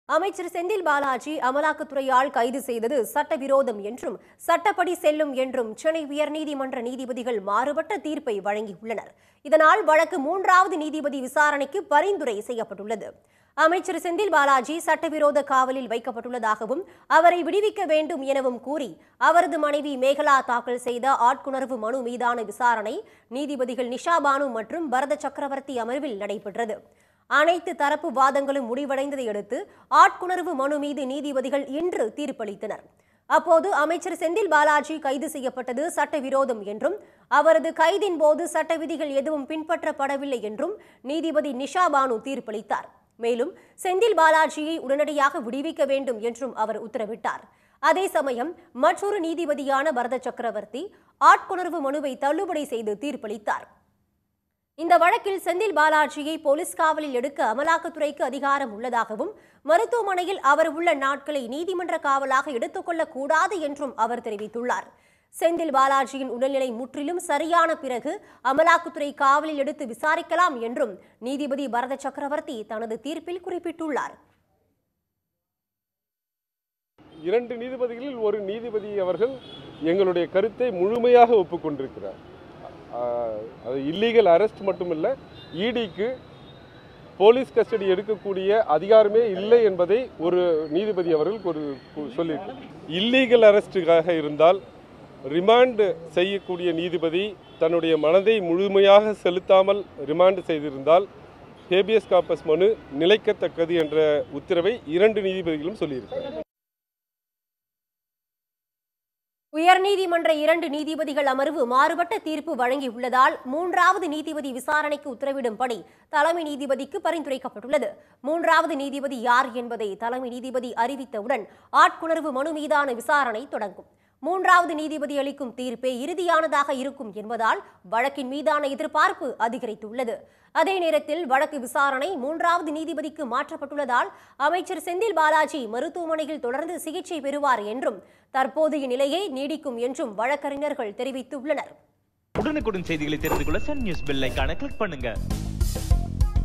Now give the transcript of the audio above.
அமைச்சர் செந்தில் பாலாஜி அமலாக்கத்துறையால் கைது செய்தது சட்டவிரோதம் என்றும் சட்டப்படி செல்லும் என்றும் சென்னை உயர்நீதிமன்ற நீதிபதிகள் மாறுபட்ட தீர்ப்பை வழங்கியுள்ளனர் இதனால் வழக்கு மூன்றாவது நீதிபதி விசாரணைக்கு பரிந்துரை செய்யப்பட்டுள்ளது அமைச்சர் செந்தில் பாலாஜி சட்டவிரோத காவலில் வைக்கப்பட்டுள்ளதாகவும் அவரை விடுவிக்க வேண்டும் எனவும் கூறி அவரது மனைவி மேகலா தாக்கல் செய்த ஆட்குணர்வு மனு மீதான விசாரணை நீதிபதிகள் நிஷா பானு மற்றும் பரத சக்கரவர்த்தி அமர்வில் நடைபெற்றது அனைத்து தரப்பு வாதங்களும் முடிவடைந்ததை அடுத்து ஆட்குணர்வு மனு மீது நீதிபதிகள் இன்று தீர்ப்பளித்தனர் அப்போது அமைச்சர் செந்தில் பாலாஜி கைது செய்யப்பட்டது சட்டவிரோதம் என்றும் அவரது கைதின் போது சட்ட விதிகள் எதுவும் பின்பற்றப்படவில்லை என்றும் நீதிபதி நிஷா பானு தீர்ப்பளித்தார் மேலும் செந்தில் பாலாஜியை உடனடியாக விடுவிக்க வேண்டும் என்றும் அவர் உத்தரவிட்டார் அதே சமயம் மற்றொரு நீதிபதியான பரத சக்கரவர்த்தி ஆட்கொணர்வு மனுவை தள்ளுபடி செய்து தீர்ப்பளித்தார் இந்த வழக்கில் செந்தில் பாலாஜியை போலீஸ் காவலில் எடுக்க அமலாக்கத்துறைக்கு அதிகாரம் உள்ளதாகவும் மருத்துவமனையில் அவர் உள்ள நாட்களை நீதிமன்ற காவலாக எடுத்துக்கொள்ளக் கூடாது என்றும் அவர் தெரிவித்துள்ளார் செந்தில் பாலாஜியின் உடல்நிலை முற்றிலும் சரியான பிறகு அமலாக்கத்துறை காவலில் எடுத்து விசாரிக்கலாம் என்றும் நீதிபதி பரத சக்கரவர்த்தி தனது தீர்ப்பில் குறிப்பிட்டுள்ளார் இரண்டு நீதிபதிகளில் ஒரு நீதிபதி அவர்கள் எங்களுடைய கருத்தை முழுமையாக ஒப்புக்கொண்டிருக்கிறார் ஆஹ், அது இல்லீகல் அரெஸ்ட் மட்டுமல்ல இடிக்கு போலீஸ் கஸ்டடி எடுக்கக்கூடிய அதிகாரமே இல்லை என்பதை ஒரு நீதிபதி அவர்கள் ஒரு சொல்லியிருக்கிறார் இல்லீகல் அரெஸ்டுக்காக இருந்தால் ரிமாண்ட் செய்யக்கூடிய நீதிபதி தன்னுடைய மனதை முழுமையாக செலுத்தாமல் ரிமாண்ட் செய்திருந்தால் ஹேபியஸ் காப்பஸ் மனு நிலைக்கத்தக்கது என்ற உத்தரவை இரண்டு நீதிபதிகளும் சொல்லியிருக்கிறார் உயர்நீதிமன்ற இரண்டு நீதிபதிகள் அமர்வு மாறுபட்ட தீர்ப்பு வழங்கியுள்ளதால் மூன்றாவது நீதிபதி விசாரணைக்கு உத்தரவிடும்படி தலைமை நீதிபதிக்கு பரிந்துரைக்கப்பட்டுள்ளது மூன்றாவது நீதிபதி யார் என்பதை தலைமை நீதிபதி அறிவித்தவுடன் ஆட்குணர்வு மனு மீதான விசாரணை தொடங்கும் மூன்றாவது நீதிபதி அளிக்கும் தீர்ப்பே இறுதியானதாக இருக்கும் என்பதால் வழக்கின் மீதான எதிர்பார்ப்பு அதிகரித்துள்ளது அதே நேரத்தில் வழக்கு விசாரணை மூன்றாவது நீதிபதிக்கு மாற்றப்பட்டுள்ளதால் அமைச்சர் செந்தில் பாலாஜி மருத்துவமனையில் தொடர்ந்து சிகிச்சை பெறுவார் என்றும் தற்போதைய நிலையே நீடிக்கும் என்றும் வழக்கறிஞர்கள் தெரிவித்துள்ளனர் உடனுக்குடன் செய்திகளை தெரிந்து கொள்ள சன் நியூஸ் பெல் ஐகானை கிளிக் பண்ணுங்க